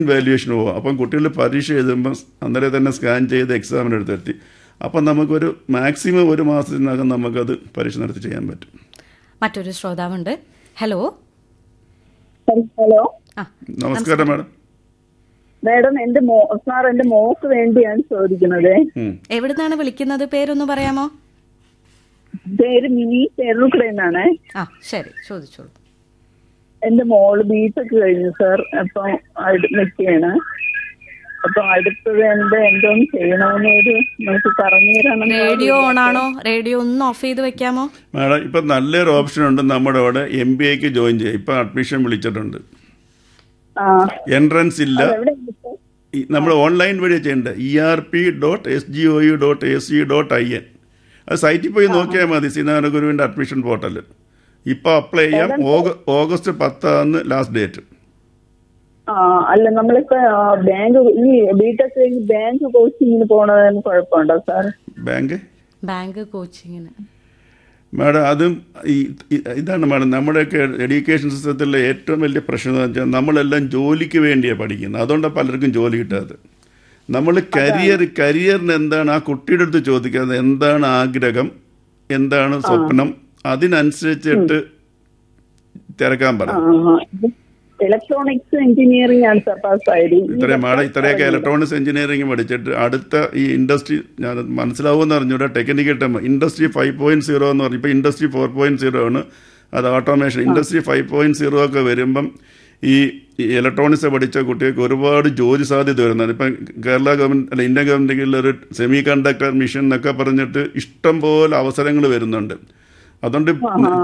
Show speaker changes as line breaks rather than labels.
Valuation പോവാം അപ്പം കുട്ടികൾ പരീക്ഷ എഴുതുമ്പോൾ അന്നേരം തന്നെ സ്കാൻ ചെയ്ത് എക്സാമിന് എടുത്തെത്തി അപ്പം നമുക്കൊരു മാക്സിമം ഒരു മാസത്തിനകം നമുക്കത് പരീക്ഷ നടത്തി ചെയ്യാൻ പറ്റും
മറ്റൊരു ശ്രോതാവുണ്ട് ഹലോ
ഹലോ
ആ
നമസ്കാരം മാഡം
മാഡം എന്റെ മോ സാർ എന്റെ മോക്ക് വേണ്ടിയാണ് ചോദിക്കുന്നത്
ഉം.
എവിടുന്നാണ് വിളിക്കുന്നത് പേരൊന്ന് പറയാമോ
പേര് മിനി ചെറുക്കട എന്നാണ്
ആ ശരി ചോദിച്ചോളൂ
എന്റെ മോള് ബിടെക് കഴിഞ്ഞു സാർ അപ്പം നിൽക്കുകയാണ് അപ്പൊ അടുത്തത് എന്റെ എന്തോന്ന് ചെയ്യണമെന്നൊരു നമുക്ക് പറഞ്ഞു തരണം
റേഡിയോ ഓൺ ആണോ റേഡിയോ ഒന്ന് ഓഫ് ചെയ്ത് വെക്കാമോ
മാഡം ഇപ്പം നല്ലൊരു ഓപ്ഷൻ ഉണ്ട് നമ്മുടെ അവിടെ എം ബി എക്ക് ജോയിൻ ചെയ്യാം ഇപ്പം അഡ്മിഷൻ വിളിച്ചിട്ടുണ്ട്
ആ
എൻട്രൻസ് ഇല്ല
എവിടെ
ഈ നമ്മൾ ഓൺലൈൻ വഴി ചെയ്യേണ്ടത് E R P dot S G O U dot A C dot I N അത് സൈറ്റിൽ പോയി നോക്കിയാൽ മതി ശ്രീനാരായണ ഗുരുവിൻ്റെ അഡ്മിഷൻ പോർട്ടൽ ഇപ്പോൾ അപ്ലൈ ചെയ്യാം ഓഗ- ഓഗസ്റ്റ് പത്താണ് ലാസ്റ്റ് ഡേറ്റ്
ആ അല്ല നമ്മളിപ്പോ ആ, ബാങ്ക് ഈ ബിടെക് കഴിഞ്ഞ് ബാങ്ക് കോച്ചിങ്ങിന് പോണതിന് കുഴപ്പമുണ്ടോ സാർ
ബാങ്ക്
ബാങ്ക് കോച്ചിങ്ങിന്
മാഡം അതും ഈ ഈ- ഇതാണ് മാഡം നമ്മുടെയൊക്കെ എഡ്യൂക്കേഷൻ സിസ്റ്റത്തിലെ ഏറ്റവും വലിയ പ്രശ്നം എന്ന് വെച്ചാൽ നമ്മളെല്ലാം ജോലിക്ക് വേണ്ടിയാണ് പഠിക്കുന്നത് അതുകൊണ്ടാണ് പലർക്കും ജോലി കിട്ടാത്തത് നമ്മൾ കരിയർ കരിയറിന് എന്താണ് ആ കുട്ടിയുടെ അടുത്ത് ചോദിക്കുന്നത് എന്താണ് ആഗ്രഹം എന്താണ് സ്വപ്നം അതിനനുസരിച്ചിട്ട് തിരക്കാൻ പറ
ഇലക്ട്രോണിക്സ് എഞ്ചിനീയറിംഗ് ആണ് സാർ പാസ്സായത്
ഇത്രയും മാഡം ഇത്രയൊക്കെ ഇലക്ട്രോണിക്സ് എഞ്ചിനീയറിംഗ് പഠിച്ചിട്ട് അടുത്ത ഈ ഇൻഡസ്ട്രി ഞാൻ മനസ്സിലാവുമെന്ന് അറിഞ്ഞൂടെ technical time industry five point zero എന്ന് പറഞ്ഞു ഇപ്പോൾ ഇൻഡസ്ട്രി ഫോർ പോയിന്റ് സീറോ ആണ് അത് automation industry five point zero ഒക്കെ വരുമ്പം ഈ ഇലക്ട്രോണിക്സ് പഠിച്ച കുട്ടികൾക്ക് ഒരുപാട് ജോലി സാധ്യത വരുന്നതാണ് ഇപ്പം കേരള ഗവൺമെൻറ് അല്ല ഇന്ത്യൻ ഗവൺമെൻറ് ഒരു സെമി കണ്ടക്ടർ മിഷൻ എന്നൊക്കെ പറഞ്ഞിട്ട് ഇഷ്ടം പോലെ അവസരങ്ങൾ വരുന്നുണ്ട് അതുകൊണ്ട്